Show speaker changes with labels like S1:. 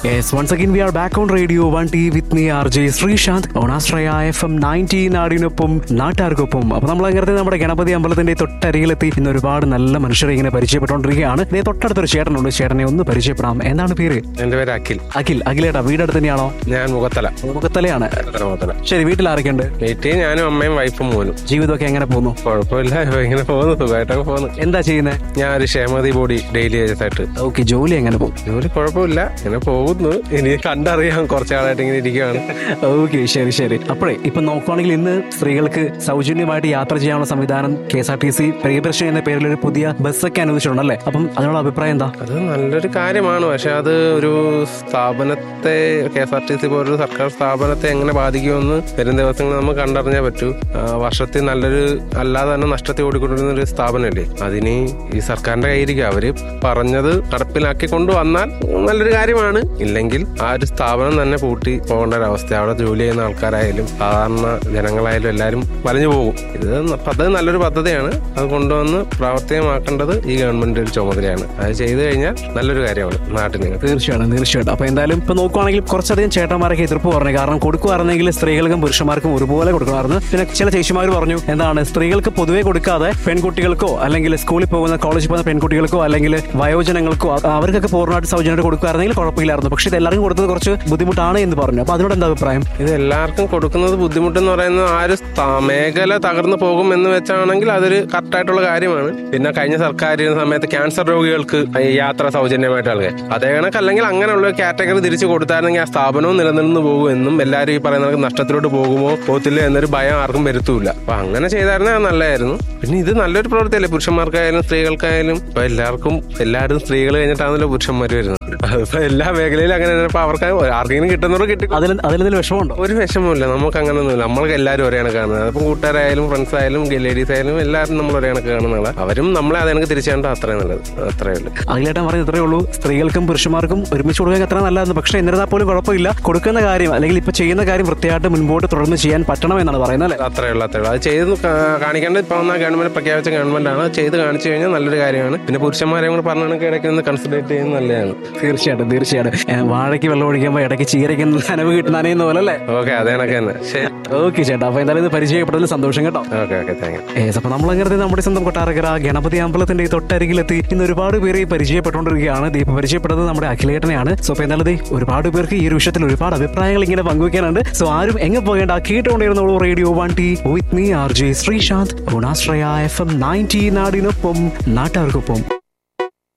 S1: Yes, once again we are back on Radio 1T with me RJ Sreesanth on Astraya FM 19 നാടിനൊപ്പം നാട്ടുകാർക്കൊപ്പം അപ്പൊ നമ്മൾ അങ്ങനത്തെ നമ്മുടെ ഗണപതി അമ്പലത്തിന്റെ തൊട്ടരികിലെത്തി ഇന്ന് ഒരുപാട് നല്ല മനുഷ്യരെ ഇങ്ങനെ പരിചയപ്പെട്ടുകൊണ്ടിരിക്കുകയാണ് ദേ തൊട്ടടുത്തൊരു ചേട്ടനുണ്ട് ചേട്ടനെ ഒന്ന് പരിചയപ്പെടാം എന്താണ് പേര്
S2: എന്റെ പേര് അഖിൽ
S1: അഖിൽ അഖിലേട്ടാ വീടടുത്ത് തന്നെയാണോ
S2: ഞാൻ മുഖത്തല
S1: മുഖത്തലയാണ്
S2: മുഖത്തല മുഖത്തല
S1: ശരി വീട്ടിൽ ആരൊക്കെയുണ്ട്
S2: വീട്ടിൽ ഞാനും അമ്മയും വൈഫും മോനും
S1: ജീവിതമൊക്കെ എങ്ങനെ പോകുന്നു
S2: കുഴപ്പമില്ല ഇപ്പൊ ഇങ്ങനെ പോകുന്നു സുഖമായിട്ടൊക്കെ പോകുന്നു
S1: എന്താ ചെയ്യുന്നത്
S2: ഞാൻ ഒരു ക്ഷേമതി ബോഡി ഡെയിലി ആയിട്ട്
S1: ഓക്കെ ജോലി എങ്ങനെ പോകും
S2: ജോലി കുഴപ്പമില്ല ഇങ്ങനെ പോകുന്നു ഇനി കണ്ടറിയാം കുറച്ചാളായിട്ട് ഇങ്ങനെ ഇരിക്കുകയാണ്
S1: ഓക്കെ ശരി ശരി അപ്പോഴേ ഇപ്പൊ നോക്കുവാണെങ്കിൽ ഇന്ന് സ്ത്രീകൾക്ക് സൗജന്യമായിട്ട് യാത്ര ചെയ്യാനുള്ള സംവിധാനം K S R T C Priyadarshini എന്ന പേരിൽ ഒരു പുതിയ ബസ്സൊക്കെ അനുവദിച്ചിട്ടുണ്ടല്ലേ അപ്പം അതിനുള്ള അഭിപ്രായം എന്താ
S2: അത് നല്ലൊരു കാര്യമാണ് പക്ഷെ അത് ഒരു സ്ഥാപനത്തെ K S R T C പോലൊരു സർക്കാർ സ്ഥാപനത്തെ എങ്ങനെ ബാധിക്കുമെന്ന് വരും ദിവസങ്ങളിൽ നമുക്ക് കണ്ടറിഞ്ഞേ പറ്റൂ ആ, വർഷത്തിൽ നല്ലൊരു അല്ലാതെ തന്നെ നഷ്ടത്തിൽ ഓടിക്കൊണ്ടിരുന്ന ഒരു സ്ഥാപനമല്ലേ അതിന് ഈ സർക്കാരിന്റെ കയ്യിരിക്കും അവര് പറഞ്ഞത് നടപ്പിലാക്കി കൊണ്ടുവന്നാൽ നല്ലൊരു കാര്യമാണ് ഇല്ലെങ്കിൽ ആ ഒരു സ്ഥാപനം തന്നെ പൂട്ടി പോകേണ്ട ഒരു അവസ്ഥ അവിടെ ജോലി ചെയ്യുന്ന ആൾക്കാരായാലും സാധാരണ ജനങ്ങളായാലും എല്ലാവരും വലഞ്ഞു പോകും ഇത് ന- പദ്ധതി നല്ലൊരു പദ്ധതിയാണ് അത് കൊണ്ടുവന്ന് പ്രാവർത്തികമാക്കേണ്ടത് ഈ ഗവൺമെന്റ് ഒരു ചുമതലയാണ് അത് ചെയ്തു കഴിഞ്ഞാൽ നല്ലൊരു കാര്യമാണ് നാട്ടിന്
S1: തീർച്ചയായിട്ടും തീർച്ചയായിട്ടും അപ്പൊ എന്തായാലും ഇപ്പൊ നോക്കുവാണെങ്കിൽ കുറച്ചധികം ചേട്ടന്മാരൊക്കെ എതിർപ്പ് പറഞ്ഞു കാരണം കൊടുക്കുവായിരുന്നെങ്കിൽ സ്ത്രീകൾക്കും പുരുഷന്മാർക്കും ഒരുപോലെ കൊടുക്കണമായിരുന്നു പിന്നെ ചില ചേച്ചിമാർ പറഞ്ഞു എന്താണ് സ്ത്രീകൾക്ക് പൊതുവെ കൊടുക്കാതെ പെൺകുട്ടികൾക്കോ അല്ലെങ്കിൽ സ്കൂളിൽ പോകുന്ന കോളേജിൽ പോകുന്ന പെൺകുട്ടികൾക്കോ അല്ലെങ്കിൽ വയോജനങ്ങൾക്കോ അ- അവർക്കൊക്കെ പൂർണ്ണമായിട്ട് സൗജന്യമായിട്ട് കൊടുക്കുവായിരുന്നെങ്കിൽ കുഴപ്പമില്ലായിരുന്നു പക്ഷെ ഇത് എല്ലാവർക്കും കൊടുത്തത് കുറച്ച് ബുദ്ധിമുട്ടാണ് എന്ന് പറഞ്ഞു അപ്പൊ അതിനോട് എന്താ അഭിപ്രായം
S2: ഇത് എല്ലാവർക്കും കൊടുക്കുന്നത് ബുദ്ധിമുട്ടെന്ന് പറയുന്നത് ആ ഒരു സ്ഥാ- മേഖല തകർന്നു പോകും എന്ന് വെച്ചാണെങ്കിൽ അതൊരു കറക്റ്റായിട്ടുള്ള കാര്യമാണ് പിന്നെ കഴിഞ്ഞ സർക്കാർ ഇരുന്ന സമയത്ത് ക്യാൻസർ രോഗികൾക്ക് ഈ യാത്ര സൗജന്യമായിട്ട് നൽകാൻ അതേ കണക്ക് അല്ലെങ്കിൽ അങ്ങനെയുള്ള ഒരു കാറ്റഗറി തിരിച്ചു കൊടുത്തായിരുന്നെങ്കിൽ ആ സ്ഥാപനവും നിലനിന്ന് പോകും എന്നും എല്ലാവരും ഈ പറയുന്ന കണക്ക് നഷ്ടത്തിലോട്ട് പോകുമോ പോത്തില്ല എന്നൊരു ഭയം ആർക്കും വരുത്തൂല അപ്പൊ അങ്ങനെ ചെയ്തായിരുന്നെങ്കിൽ അത് നല്ലതായിരുന്നു പിന്നെ ഇത് നല്ലൊരു പ്രവൃത്തിയല്ലേ പുരുഷന്മാർക്കായാലും സ്ത്രീകൾക്കായാലും ഇപ്പൊ എല്ലാവർക്കും എല്ലാവരും സ്ത്രീകൾ കഴിഞ്ഞിട്ടാണല്ലോ പുരുഷന്മാർ വരുന്നത് അതിപ്പോ എല്ലാ മേഖലയിലും അങ്ങനെ തന്നെ. ഇപ്പൊ അവർക്ക് ആർക്കെങ്കിലും കിട്ടുന്നവർക്ക് കിട്ടി
S1: അതിൽ അതിലെന്തെങ്കിലും വിഷമമുണ്ടോ
S2: ഒരു വിഷമമില്ല നമുക്ക് അങ്ങനൊന്നുമില്ല നമ്മൾക്ക് എല്ലാവരും ഒരേ കണക്ക് കാണുന്നത് അതിപ്പം കൂട്ടുകാരായാലും ഫ്രണ്ട്സ് ആയാലും ലേഡീസ് ആയാലും എല്ലാവരും നമ്മൾ ഒരേ കണക്ക് കാണുന്നതാണ് അവരും നമ്മളെ അത് കണക്ക് തിരിച്ചാണ്ട് അത്രയും നല്ലത് അത്രേ ഉള്ളൂ
S1: അതിലേട്ടൻ പറഞ്ഞത് ഇത്രയേ ഉള്ളൂ സ്ത്രീകൾക്കും പുരുഷന്മാർക്കും ഒരുമിച്ച് കൊടുക്കാൻ അത്ര നല്ലതാണ് പക്ഷെ എന്നിരുന്നാൽ പോലും കുഴപ്പമില്ല കൊടുക്കുന്ന കാര്യം അല്ലെങ്കിൽ ഇപ്പൊ ചെയ്യുന്ന കാര്യം വൃത്തിയായിട്ട് മുൻപോട്ട് തുടർന്ന് ചെയ്യാൻ പറ്റണം എന്നാണ് പറയുന്നത് അല്ലേ
S2: അത്രേ ഉള്ളൂ അത്രേ ഉള്ളൂ അത് ചെയ്ത് കാ- കാണിക്കേണ്ടത് ഇപ്പൊ വന്ന ഗവൺമെന്റ് പ്രഖ്യാപിച്ച ഗവൺമെന്റ് ആണ് അത് ചെയ്ത് കാണിച്ചു കഴിഞ്ഞാൽ നല്ലൊരു കാര്യമാണ് പിന്നെ പുരുഷന്മാരെ കൂടെ പറഞ്ഞ കണക്ക് ഇടയ്ക്ക് നിന്ന് കൺസിഡറേറ്റ് ചെയ്യുന്നത് നല്ലതാണ്
S1: തീർച്ചയായിട്ടും തീർച്ചയായിട്ടും ഏ, വാഴയ്ക്ക് വെള്ളം ഒഴിക്കുമ്പോൾ ഇടയ്ക്ക് ചീരയ്ക്ക് നനവ് കിട്ടുന്നതിന് പോലെ അല്ലേ
S2: ഓക്കെ അതേ കണക്ക് തന്നെ ശരി
S1: ഓക്കെ ചേട്ടാ അപ്പൊ എന്തായാലും ഇത് പരിചയപ്പെട്ടതിൽ സന്തോഷം കേട്ടോ
S2: ഓക്കെ ഓക്കെ താങ്ക് യു
S1: ഏസ് അപ്പൊ നമ്മൾ അങ്ങനെ നമ്മുടെ സ്വന്തം കൊട്ടാരക്കര ഗണപതി അമ്പലത്തിന്റെ ഈ തൊട്ടരികിലെത്തി ഇന്ന് ഒരുപാട് പേരെ ഈ പരിചയപ്പെട്ടുകൊണ്ടിരിക്കുകയാണ് ദീപ പരിചയപ്പെടുന്നത് നമ്മുടെ അഖിലേട്ടനെയാണ് സോ അപ്പൊ എന്തായാലും ദേ ഒരുപാട് പേർക്ക് ഈ ഒരു വിഷയത്തിൽ ഒരുപാട് അഭിപ്രായങ്ങൾ ഇങ്ങനെ പങ്കുവയ്ക്കാനുണ്ട് സോ ആരും എങ്ങ് പോകേണ്ട കേട്ടുകൊണ്ടിരുന്നോളൂ radio one T with me R J Sreeshanth Gunashraya F M ninety നാടിനൊപ്പം നാട്ടുകാർക്കൊപ്പം